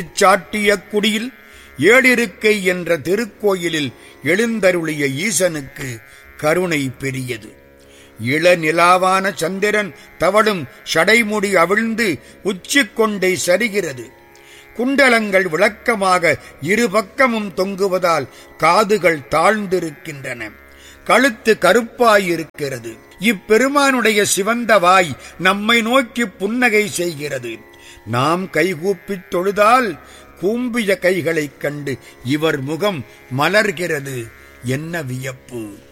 சாட்டிய குடியில் ஏழிருக்கை என்ற திருக்கோயிலில் எழுந்தருளிய ஈசனுக்கு கருணை பெரியது இளநிலாவான சந்திரன் தவழும் சடைமுடி அவிழ்ந்து உச்சி கொண்டை சரிகிறது குண்டலங்கள் விளக்கமாக இரு பக்கமும் தொங்குவதால் காதுகள் தாழ்ந்திருக்கின்றன கழுத்து கருப்பாயிருக்கிறது இப்பெருமானுடைய சிவந்த வாய் நம்மை நோக்கி புன்னகை செய்கிறது நாம் கைகூப்பித் தொழுதால் கூம்பிய கைகளைக் கண்டு இவர் முகம் மலர்கிறது என்ன வியப்பு